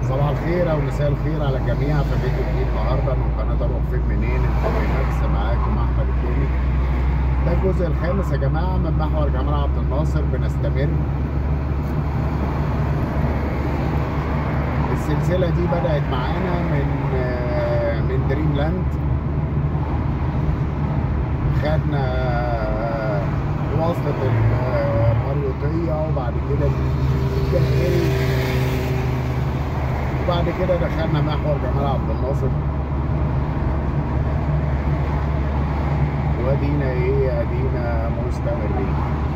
صباح الخير او مساء الخير على الجميع في فيديو جديد النهارده من قناه اروح فين منين انت معاكم احمد التوني ده الجزء الخامس يا جماعه من محور جمال عبد الناصر بنستمر السلسله دي بدات معانا من آه، من دريم لاند خدنا آه، وصلة المريوطية وبعد كده الجاهلي وبعد كده دخلنا محور جمال عبد الناصر وادينا ايه ادينا مستمرين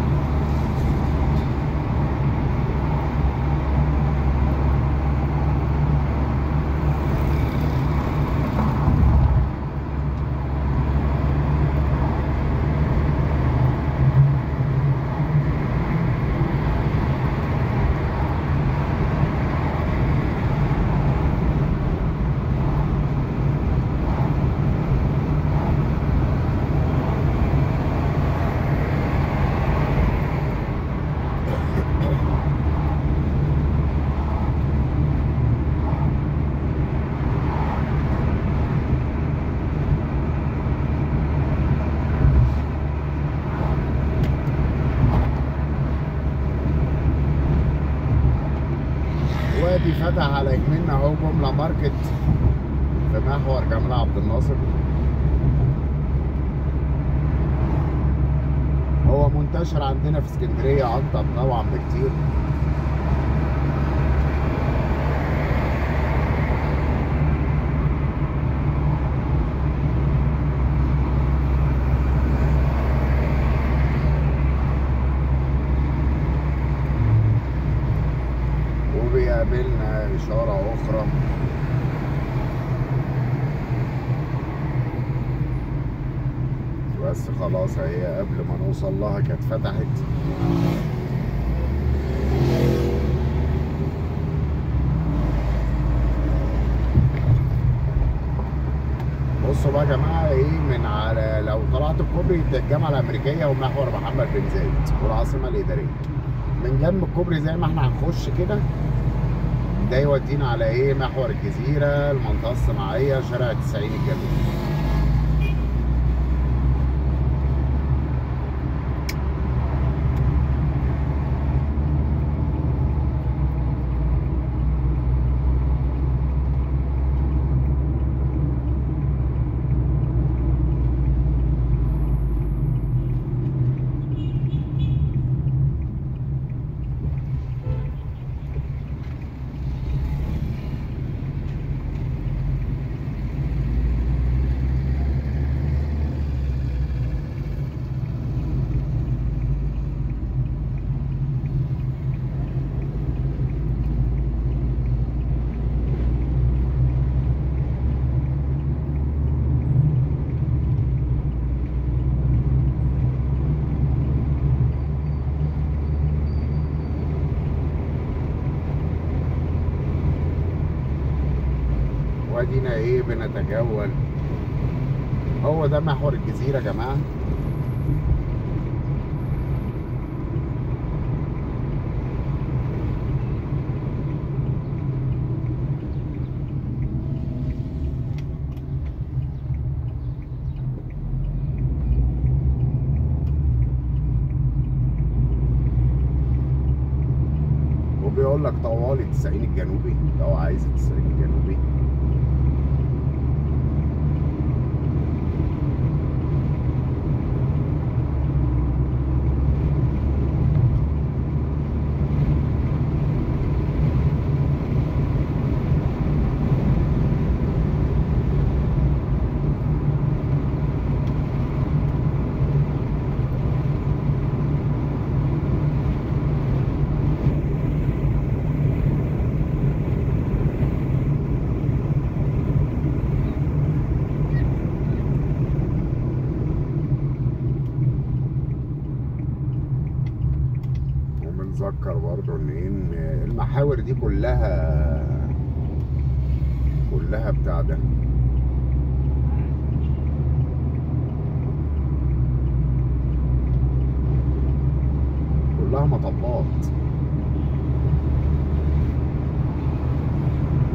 وادي فتح على يميننا اهو جملة ماركت في محور جمال عبد الناصر هو منتشر عندنا في اسكندرية أكتر طبعا بكتير وبيقابلنا إشارة أخرى بس خلاص هي قبل ما نوصل لها كانت فتحت بصوا بقى يا جماعه ايه من على لو طلعت الكوبري الجامعه الامريكيه ومحور محمد بن زايد والعاصمه الاداريه من جنب الكوبري زي ما احنا هنخش كده ده يودينا على ايه محور الجزيره المنطقه الصناعيه شارع 90 الجنوبي وادينا ايه بنتجول هو ده محور الجزيرة يا جماعة وبيقول لك طوالي 90 الجنوبي لو عايز 90 الجنوبي وبنذكر برضو ان ان المحاور دي كلها كلها بتاع ده كلها مطبات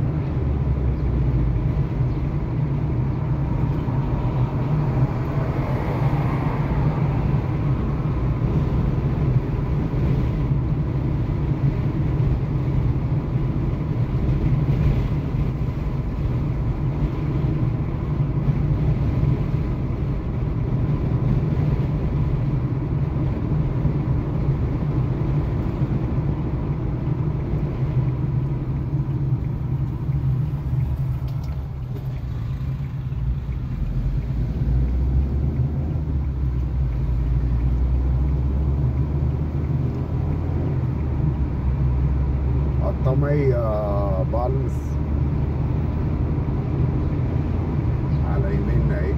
مية بالمز على يميننا اهي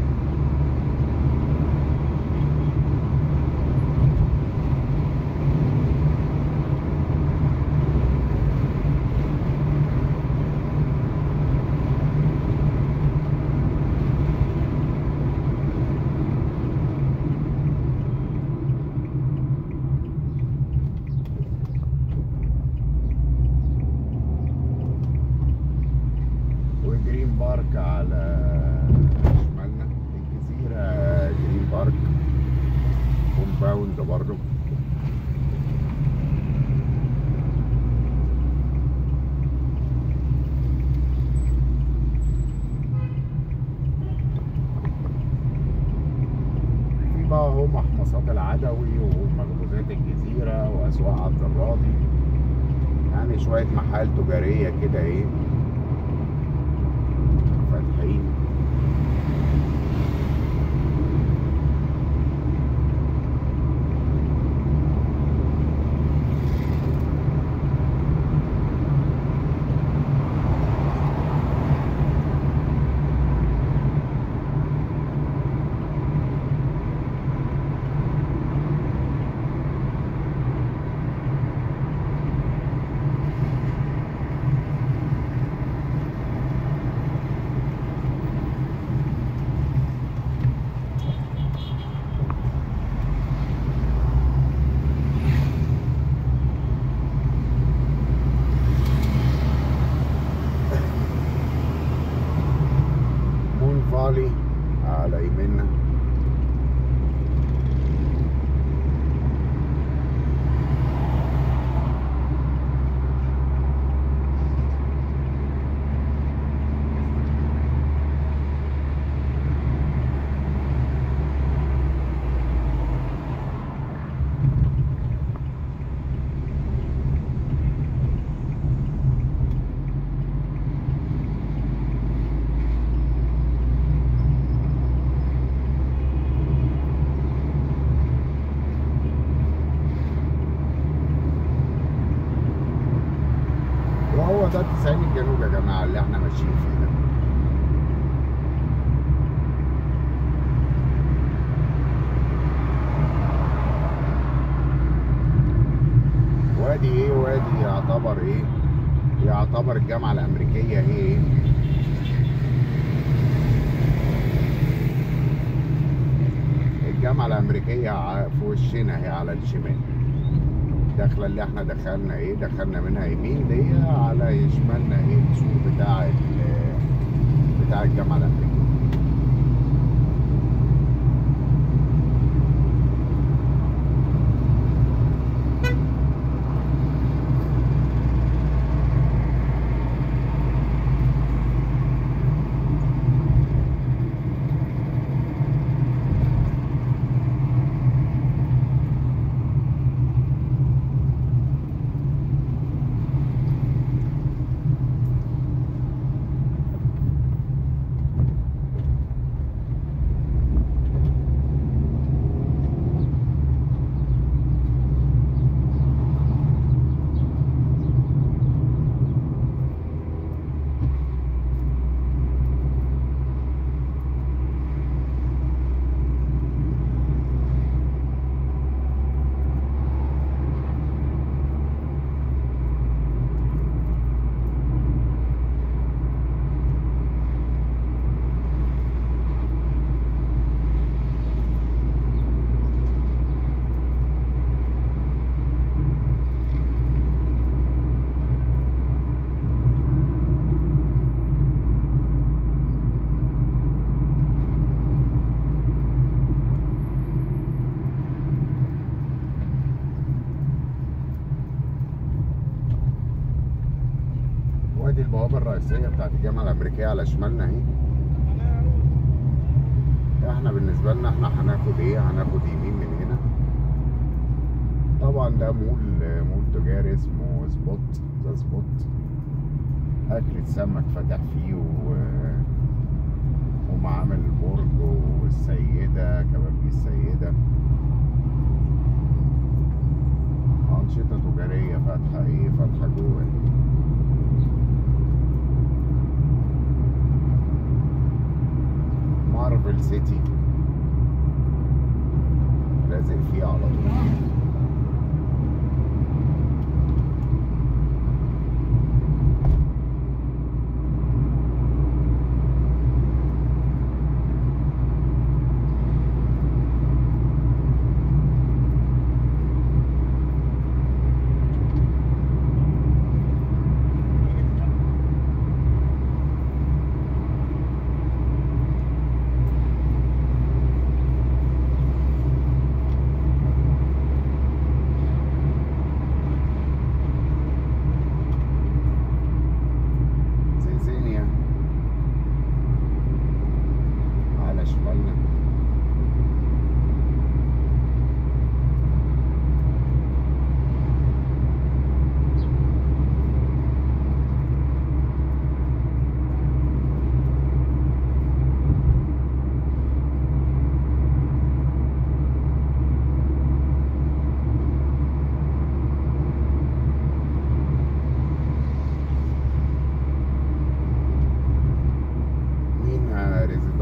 وجرين بارك على شمالنا الجزيرة جرين بارك كومباوند برضه في بقى هو محمصات العدوي ومخبوزات الجزيرة وأسواق عبد الراضي يعني شوية محال تجارية كده ايه فاتحين مون فالي على يميننا وهو ده التسعين الجنوب يا جماعة اللي احنا ماشيين فيه ده وادي ايه وادي يعتبر ايه يعتبر الجامعة الأمريكية هي ايه الجامعة الأمريكية ع- في وشنا هي على الشمال الدخلة اللي احنا دخلنا ايه دخلنا منها يمين دي على شمالنا ايه السور بتاع ال- بتاع الجامعة الأمريكية وادي البوابة الرئيسية بتاعت الجامعة الأمريكية على شمالنا اهي احنا بالنسبة لنا احنا هناخد ايه هناخد يمين من هنا طبعا ده مول مول تجاري اسمه سبوت ذا سبوت أكلة سمك فاتح فيه و... ومعامل البرج والسيدة كبابجي السيدة أنشطة تجارية فاتحة إيه فاتحة جوه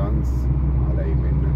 فرانس على يميننا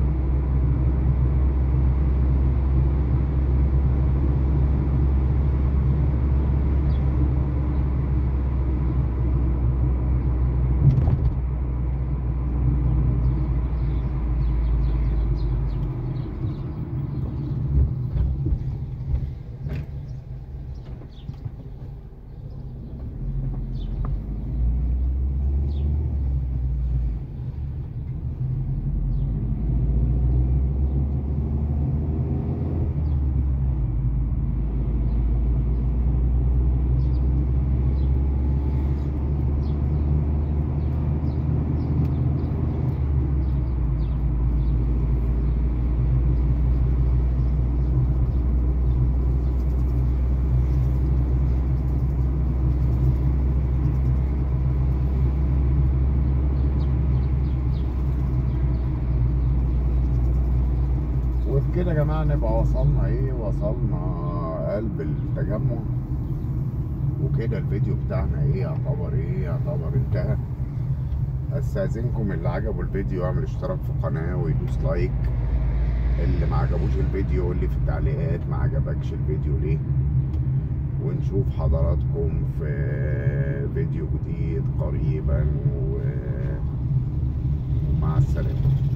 وبكده يا جماعة نبقى وصلنا ايه وصلنا قلب التجمع وكده الفيديو بتاعنا ايه يعتبر ايه يعتبر انتهى استاذنكم اللي عجبه الفيديو يعمل اشتراك في القناة ويدوس لايك اللي ما عجبوش الفيديو يقول لي في التعليقات ما عجبكش الفيديو ليه ونشوف حضراتكم في فيديو جديد قريبا و... ومع السلامة